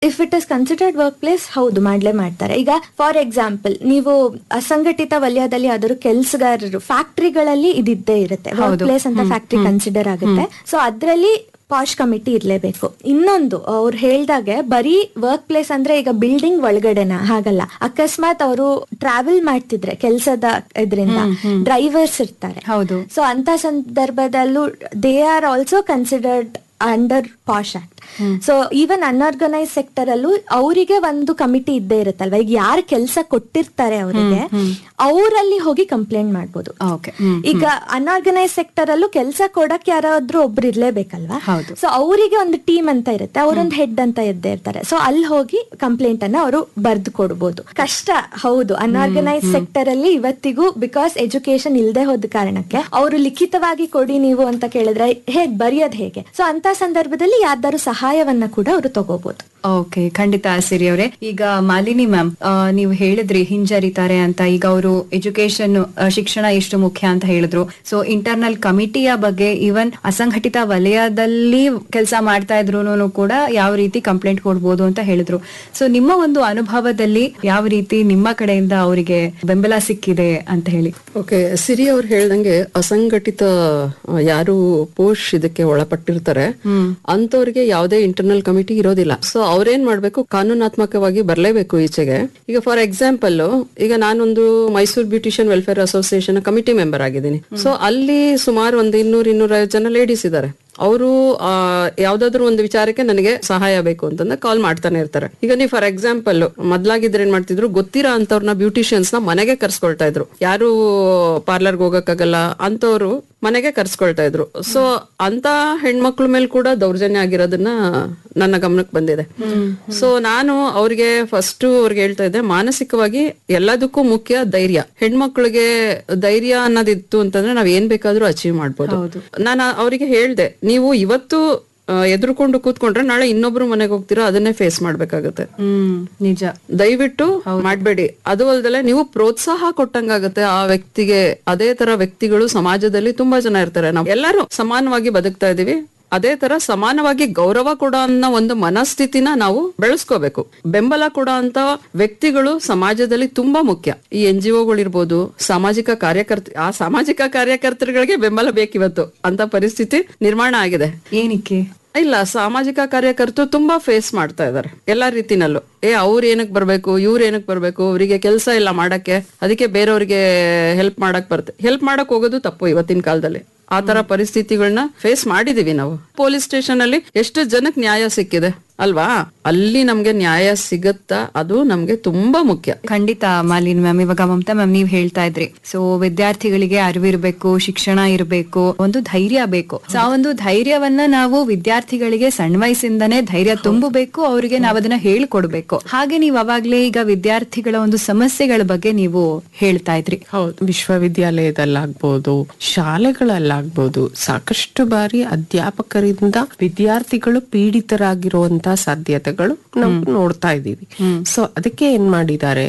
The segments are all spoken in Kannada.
If it is considered work place ಹೌದು ಮಾಡ್ಲೇ ಮಾಡ್ತಾರೆ ಈಗ ಫಾರ್ ಎಕ್ಸಾಂಪಲ್ ನೀವು ಅಸಂಘಟಿತ ವಲಯದಲ್ಲಿ ಯಾವ್ದಾದ್ರು ಕೆಲಸಗಾರರು ಫ್ಯಾಕ್ಟ್ರಿಗಳಲ್ಲಿ ಇದಿದ್ದೇ ಇರುತ್ತೆ ವರ್ಕ್ ಪ್ಲೇಸ್ ಅಂತ ಫ್ಯಾಕ್ಟ್ರಿ ಕನ್ಸಿಡರ್ ಆಗುತ್ತೆ ಸೊ ಅದ್ರಲ್ಲಿ ಪಾಶ್ ಕಮಿಟಿ ಇರ್ಲೇಬೇಕು ಇನ್ನೊಂದು ಅವ್ರು ಹೇಳ್ದಾಗೆ ಬರೀ ವರ್ಕ್ ಪ್ಲೇಸ್ ಅಂದ್ರೆ ಈಗ ಬಿಲ್ಡಿಂಗ್ ಒಳಗಡೆನ ಹಾಗಲ್ಲ ಅಕಸ್ಮಾತ್ ಅವರು ಟ್ರಾವೆಲ್ ಮಾಡ್ತಿದ್ರೆ ಕೆಲಸದ ಇದರಿಂದ ಡ್ರೈವರ್ಸ್ ಇರ್ತಾರೆ ಹೌದು ಸೊ ಅಂತ ಸಂದರ್ಭದಲ್ಲೂ they are also considered under POSH act so even unorganised sector ಅಲ್ಲೂ ಅವರಿಗೆ ಒಂದು ಕಮಿಟಿ ಇದ್ದೇ ಇರುತ್ತಲ್ವಾ ಈಗ ಯಾರು ಕೆಲಸ ಕೊಟ್ಟಿರ್ತಾರೆ ಅವರಿಗೆ ಅವರಲ್ಲಿ ಹೋಗಿ ಕಂಪ್ಲೇಂಟ್ ಮಾಡ್ಬೋದು ಓಕೆ ಈಗ ಅನ್ಆರ್ಗನೈಸ್ ಸೆಕ್ಟರ್ ಅಲ್ಲೂ ಕೆಲಸ ಕೊಡಕ್ ಯಾರಾದ್ರೂ ಒಬ್ರು ಇರ್ಲೇಬೇಕಲ್ವಾ ಹೌದು. ಸೊ ಅವರಿಗೆ ಒಂದು ಟೀಮ್ ಅಂತ ಇರುತ್ತೆ ಅವರೊಂದು ಹೆಡ್ ಅಂತ ಇದ್ದೇ ಇರ್ತಾರೆ ಸೊ ಅಲ್ಲಿ ಹೋಗಿ ಕಂಪ್ಲೇಂಟ್ ಅನ್ನ ಅವರು ಬರ್ದು ಕೊಡ್ಬೋದು ಕಷ್ಟ ಹೌದು ಅನ್ಆರ್ಗನೈಸ್ ಸೆಕ್ಟರ್ ಅಲ್ಲಿ ಇವತ್ತಿಗೂ ಬಿಕಾಸ್ ಎಜುಕೇಶನ್ ಇಲ್ಲದೆ ಹೋದ ಕಾರಣಕ್ಕೆ ಅವರು ಲಿಖಿತವಾಗಿ ಕೊಡಿ ನೀವು ಅಂತ ಕೇಳಿದ್ರೆ ಹೇಗ್ ಬರೆಯೋದ್ ಹೇಗೆ ಸೊ ಅಂತ ಸಂದರ್ಭದಲ್ಲಿ ಯಾರ್ದಾರು ಸಹಾಯವನ್ನ ಕೂಡ ಅವರು ತಗೋಬಹುದು ಓಕೆ ಖಂಡಿತ ಸಿರಿ ಅವರೇ ಈಗ ಮಾಲಿನಿ ಮ್ಯಾಮ್ ನೀವು ಹೇಳಿದ್ರಿ ಹಿಂಜರಿತಾರೆ ಅಂತ ಈಗ ಅವರು ಎಜುಕೇಶನ್ ಶಿಕ್ಷಣ ಎಷ್ಟು ಮುಖ್ಯ ಅಂತ ಹೇಳಿದ್ರು ಸೊ ಇಂಟರ್ನಲ್ ಕಮಿಟಿಯ ಬಗ್ಗೆ ಈವನ್ ಅಸಂಘಟಿತ ವಲಯದಲ್ಲಿ ಕೆಲಸ ಮಾಡ್ತಾ ಇದ್ರು ಕೂಡ ಯಾವ ರೀತಿ ಕಂಪ್ಲೇಂಟ್ ಕೊಡ್ಬೋದು ಅಂತ ಹೇಳಿದ್ರು ಸೊ ನಿಮ್ಮ ಒಂದು ಅನುಭವದಲ್ಲಿ ಯಾವ ರೀತಿ ನಿಮ್ಮ ಕಡೆಯಿಂದ ಅವರಿಗೆ ಬೆಂಬಲ ಸಿಕ್ಕಿದೆ ಅಂತ ಹೇಳಿ ಓಕೆ ಸಿರಿ ಅವ್ರು ಹೇಳ್ದಂಗೆ ಅಸಂಘಟಿತ ಆ, ಯಾರು ಪೋಷ್ ಇದಕ್ಕೆ ಒಳಪಟ್ಟಿರ್ತಾರೆ ಅಂತವ್ರಿಗೆ ಯಾವುದೇ ಇಂಟರ್ನಲ್ ಕಮಿಟಿ ಇರೋದಿಲ್ಲ ಸೊ ಅವ್ರೇನ್ ಮಾಡ್ಬೇಕು ಕಾನೂನಾತ್ಮಕವಾಗಿ ಬರ್ಲೇಬೇಕು ಈಚೆಗೆ ಈಗ ಫಾರ್ ಎಕ್ಸಾಂಪಲ್ ಈಗ ನಾನೊಂದು Mysuru beautician welfare association committee member ಆಗಿದ್ದೀನಿ ಸೊ ಅಲ್ಲಿ ಸುಮಾರು ಒಂದು ಇನ್ನೂರ್ ಇನ್ನೂರೈವತ್ತು ಜನ ಲೇಡೀಸ್ ಇದ್ದಾರೆ ಅವರು ಯಾವ್ದಾದ್ರು ಒಂದು ವಿಚಾರಕ್ಕೆ ನನಗೆ ಸಹಾಯ ಬೇಕು ಅಂತಂದ್ರೆ ಕಾಲ್ ಮಾಡ್ತಾನೆ ಇರ್ತಾರೆ ಈಗ ನೀವು ಫಾರ್ ಎಕ್ಸಾಂಪಲ್ ಮೊದ್ಲಾಗಿದ್ರೆ ಏನ್ ಮಾಡ್ತಿದ್ರು ಗೊತ್ತಿರೋ ಅಂತವ್ರನ್ನ ಬ್ಯೂಟಿಷಿಯನ್ಸ್ ನ ಮನೆಗೆ ಕರ್ಸ್ಕೊಳ್ತಾ ಇದ್ರು ಯಾರು ಪಾರ್ಲರ್ಗೆ ಹೋಗಕ್ಕಾಗಲ್ಲ ಅಂತವ್ರು ಮನೆಗೆ ಕರ್ಸ್ಕೊಳ್ತಾ ಇದ್ರು ಸೊ ಅಂತ ಹೆಣ್ಮಕ್ಳ ಮೇಲೆ ಕೂಡ ದೌರ್ಜನ್ಯ ಆಗಿರೋದನ್ನ ನನ್ನ ಗಮನಕ್ಕೆ ಬಂದಿದೆ ಸೊ ನಾನು ಅವ್ರಿಗೆ ಫಸ್ಟ್ ಅವ್ರಿಗೆ ಹೇಳ್ತಾ ಇದ್ದೆ ಮಾನಸಿಕವಾಗಿ ಎಲ್ಲದಕ್ಕೂ ಮುಖ್ಯ ಧೈರ್ಯ ಹೆಣ್ಮಕ್ಳಿಗೆ ಧೈರ್ಯ ಅನ್ನೋದಿತ್ತು ಅಂತಂದ್ರೆ ನಾವ್ ಏನ್ ಬೇಕಾದ್ರೂ ಅಚೀವ್ ಮಾಡ್ಬೋದು ನಾನು ಅವರಿಗೆ ಹೇಳ್ದೆ ನೀವು ಇವತ್ತು ಎದುರುಕೊಂಡು ಕೂತ್ಕೊಂಡ್ರೆ ನಾಳೆ ಇನ್ನೊಬ್ರು ಮನೆಗೆ ಹೋಗ್ತೀರಾ ಅದನ್ನೇ ಫೇಸ್ ಮಾಡ್ಬೇಕಾಗತ್ತೆ ಹ್ಮ್ ನಿಜ ದಯವಿಟ್ಟು ಮಾಡ್ಬೇಡಿ ಅದು ಅಲ್ದಲೆ ನೀವು ಪ್ರೋತ್ಸಾಹ ಕೊಟ್ಟಂಗಾಗತ್ತೆ ಆ ವ್ಯಕ್ತಿಗೆ ಅದೇ ತರ ವ್ಯಕ್ತಿಗಳು ಸಮಾಜದಲ್ಲಿ ತುಂಬಾ ಜನ ಇರ್ತಾರೆ ನಾವು ಎಲ್ಲರೂ ಸಮಾನವಾಗಿ ಬದುಕ್ತಾ ಇದೀವಿ ಅದೇ ತರ ಸಮಾನವಾಗಿ ಗೌರವ ಕೊಡೋ ಅನ್ನೋ ಒಂದು ಮನಸ್ಥಿತಿನ ನಾವು ಬೆಳೆಸ್ಕೋಬೇಕು ಬೆಂಬಲ ಕೊಡೋ ಅಂತ ವ್ಯಕ್ತಿಗಳು ಸಮಾಜದಲ್ಲಿ ತುಂಬಾ ಮುಖ್ಯ ಈ ಎನ್ ಜಿ ಒಗಳಿರ್ಬೋದು ಸಾಮಾಜಿಕ ಕಾರ್ಯಕರ್ತ ಆ ಸಾಮಾಜಿಕ ಕಾರ್ಯಕರ್ತರುಗಳಿಗೆ ಬೆಂಬಲ ಬೇಕಿವತ್ತು ಅಂತ ಪರಿಸ್ಥಿತಿ ನಿರ್ಮಾಣ ಆಗಿದೆ ಏನಕ್ಕೆ ಇಲ್ಲ ಸಾಮಾಜಿಕ ಕಾರ್ಯಕರ್ತರು ತುಂಬಾ ಫೇಸ್ ಮಾಡ್ತಾ ಇದಾರೆ ಎಲ್ಲಾ ರೀತಿನಲ್ಲೂ ಏ ಅವ್ರ ಏನಕ್ ಬರ್ಬೇಕು ಇವ್ರ ಏನಕ್ ಬರ್ಬೇಕು ಅವರಿಗೆ ಕೆಲಸ ಇಲ್ಲ ಮಾಡಕ್ಕೆ ಅದಕ್ಕೆ ಬೇರೆಯವ್ರಿಗೆ ಹೆಲ್ಪ್ ಮಾಡಕ್ ಬರುತ್ತೆ ಹೆಲ್ಪ್ ಮಾಡಕ್ ಹೋಗೋದು ತಪ್ಪು ಇವತ್ತಿನ ಕಾಲದಲ್ಲಿ ಆ ತರ ಪರಿಸ್ಥಿತಿಗಳನ್ನ ಫೇಸ್ ಮಾಡಿದೀವಿ ನಾವು ಪೊಲೀಸ್ ಸ್ಟೇಷನ್ ಅಲ್ಲಿ ಎಷ್ಟು ಜನಕ್ಕೆ ನ್ಯಾಯ ಸಿಕ್ಕಿದೆ ಅಲ್ವಾ ಅಲ್ಲಿ ನಮ್ಗೆ ನ್ಯಾಯ ಸಿಗತ್ತಾ ಅದು ನಮ್ಗೆ ತುಂಬಾ ಮುಖ್ಯ ಖಂಡಿತ ಮಾಲಿನ್ ಮ್ಯಾಮ್ ಇವಾಗ ಮಮತಾ ಮ್ಯಾಮ್ ನೀವ್ ಹೇಳ್ತಾ ಇದ್ರಿ ಸೊ ವಿದ್ಯಾರ್ಥಿಗಳಿಗೆ ಅರಿವಿರ್ಬೇಕು ಶಿಕ್ಷಣ ಇರಬೇಕು ಒಂದು ಧೈರ್ಯ ಬೇಕು ಸೊ ಆ ಒಂದು ಧೈರ್ಯವನ್ನ ನಾವು ವಿದ್ಯಾರ್ಥಿಗಳಿಗೆ ಸಣ್ಣ ವಯಸ್ಸಿಂದನೇ ಧೈರ್ಯ ತುಂಬಬೇಕು ಅವರಿಗೆ ನಾವು ಅದನ್ನ ಹೇಳ್ಕೊಡ್ಬೇಕು ಹಾಗೆ ನೀವು ಅವಾಗ್ಲೇ ಈಗ ವಿದ್ಯಾರ್ಥಿಗಳ ಒಂದು ಸಮಸ್ಯೆಗಳ ಬಗ್ಗೆ ನೀವು ಹೇಳ್ತಾ ಇದ್ರಿ ಹೌದು ವಿಶ್ವವಿದ್ಯಾಲಯದಲ್ಲಾಗ್ಬೋದು ಶಾಲೆಗಳಲ್ಲಾಗ್ಬೋದು ಸಾಕಷ್ಟು ಬಾರಿ ಅಧ್ಯಾಪಕರಿಂದ ವಿದ್ಯಾರ್ಥಿಗಳು ಪೀಡಿತರಾಗಿರುವಂತ ಸಾಧ್ಯತೆಗಳು ನಾವು ನೋಡ್ತಾ ಇದ್ದೀವಿ ಸೊ ಅದಕ್ಕೆ ಏನ್ ಮಾಡಿದ್ದಾರೆ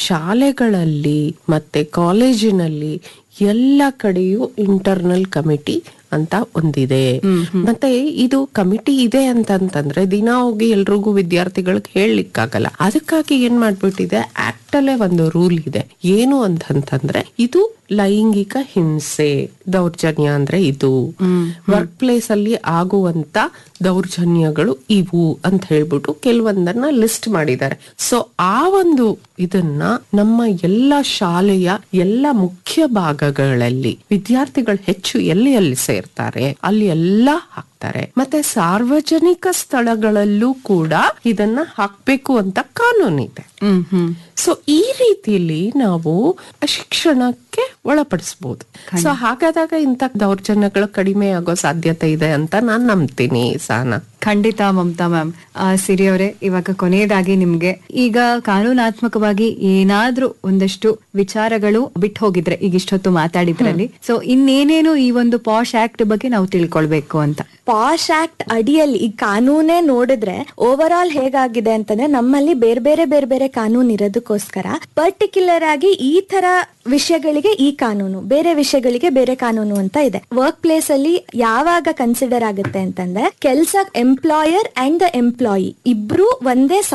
ಶಾಲೆಗಳಲ್ಲಿ ಮತ್ತೆ ಕಾಲೇಜಿನಲ್ಲಿ ಎಲ್ಲ ಕಡೆಯೂ ಇಂಟರ್ನಲ್ ಕಮಿಟಿ ಅಂತ ಒಂದಿದೆ ಮತ್ತೆ ಇದು ಕಮಿಟಿ ಇದೆ ಅಂತಂತಂದ್ರೆ ದಿನ ಹೋಗಿ ಎಲ್ರಿಗೂ ವಿದ್ಯಾರ್ಥಿಗಳಿಗೆ ಹೇಳಲಿಕ್ಕಾಗಲ್ಲ ಅದಕ್ಕಾಗಿ ಏನ್ ಮಾಡ್ಬಿಟ್ಟಿದೆ ಆಕ್ಟ್ ಅಲ್ಲೇ ಒಂದು ರೂಲ್ ಇದೆ ಏನು ಅಂತಂತಂದ್ರೆ ಇದು ಲೈಂಗಿಕ ಹಿಂಸೆ ದೌರ್ಜನ್ಯ ಅಂದ್ರೆ ಇದು ವರ್ಕ್ ಪ್ಲೇಸ್ ಅಲ್ಲಿ ಆಗುವಂತ ದೌರ್ಜನ್ಯಗಳು ಇವು ಅಂತ ಹೇಳ್ಬಿಟ್ಟು ಕೆಲವೊಂದನ್ನ ಲಿಸ್ಟ್ ಮಾಡಿದ್ದಾರೆ ಸೊ ಆ ಒಂದು ಇದನ್ನ ನಮ್ಮ ಎಲ್ಲ ಶಾಲೆಯ ಎಲ್ಲ ಮುಖ್ಯ ಭಾಗಗಳಲ್ಲಿ ವಿದ್ಯಾರ್ಥಿಗಳು ಹೆಚ್ಚು ಎಲ್ಲಿ ಎಲ್ಲಿ ಸೇರ್ತಾರೆ ಅಲ್ಲಿ ಎಲ್ಲ ಹಾಕ್ತಾರೆ ಮತ್ತೆ ಸಾರ್ವಜನಿಕ ಸ್ಥಳಗಳಲ್ಲೂ ಕೂಡ ಇದನ್ನ ಹಾಕ್ಬೇಕು ಅಂತ ಕಾನೂನಿದೆ ಹ್ಮ್ ಹ್ಮ್ ಸೊ ಈ ರೀತಿಯಲ್ಲಿ ನಾವು ಶಿಕ್ಷಣಕ್ಕೆ ಒಳಪಡಿಸಬಹುದು ಸೊ ಹಾಗಾದಾಗ ಇಂಥ ದೌರ್ಜನ್ಯಗಳು ಕಡಿಮೆ ಆಗೋ ಸಾಧ್ಯತೆ ಇದೆ ಅಂತ ನಾನ್ ನಂಬ್ತೀನಿ ಸಹನಾ ಖಂಡಿತ ಮಮತಾ ಮ್ಯಾಮ್ ಸಿರಿ ಅವರೇ ಇವಾಗ ಕೊನೆಯದಾಗಿ ನಿಮ್ಗೆ ಈಗ ಕಾನೂನಾತ್ಮಕವಾಗಿ ಏನಾದ್ರೂ ಒಂದಷ್ಟು ವಿಚಾರಗಳು ಬಿಟ್ಟು ಹೋಗಿದ್ರೆ ಈಗ ಇಷ್ಟೊತ್ತು ಮಾತಾಡಿದ್ರಲ್ಲಿ ಸೊ ಇನ್ನೇನೇನು ಈ ಒಂದು ಪಾಶ್ ಆಕ್ಟ್ ಬಗ್ಗೆ ನಾವು ತಿಳ್ಕೊಳ್ಬೇಕು ಅಂತ ಪಾಶ್ ಆಕ್ಟ್ ಅಡಿಯಲ್ಲಿ ಈ ಕಾನೂನೇ ನೋಡಿದ್ರೆ ಓವರ್ ಆಲ್ ಹೇಗಾಗಿದೆ ಅಂತಂದ್ರೆ ನಮ್ಮಲ್ಲಿ ಬೇರೆ ಬೇರೆ ಬೇರೆ ಬೇರೆ ಕಾನೂನು ಇರೋದಕ್ಕೋಸ್ಕರ ಪರ್ಟಿಕ್ಯುಲರ್ ಆಗಿ ಈ ತರ ವಿಷಯಗಳಿಗೆ ಈ ಕಾನೂನು ಬೇರೆ ವಿಷಯಗಳಿಗೆ ಬೇರೆ ಕಾನೂನು ಅಂತ ಇದೆ ವರ್ಕ್ ಪ್ಲೇಸ್ ಅಲ್ಲಿ ಯಾವಾಗ ಕನ್ಸಿಡರ್ ಆಗುತ್ತೆ ಅಂತಂದ್ರೆ ಕೆಲಸ ಎಂಪ್ಲಾಯರ್ ಅಂಡ್ ದ ಎಂಪ್ಲಾಯಿ ಇಬ್ರು ಒಂದೇ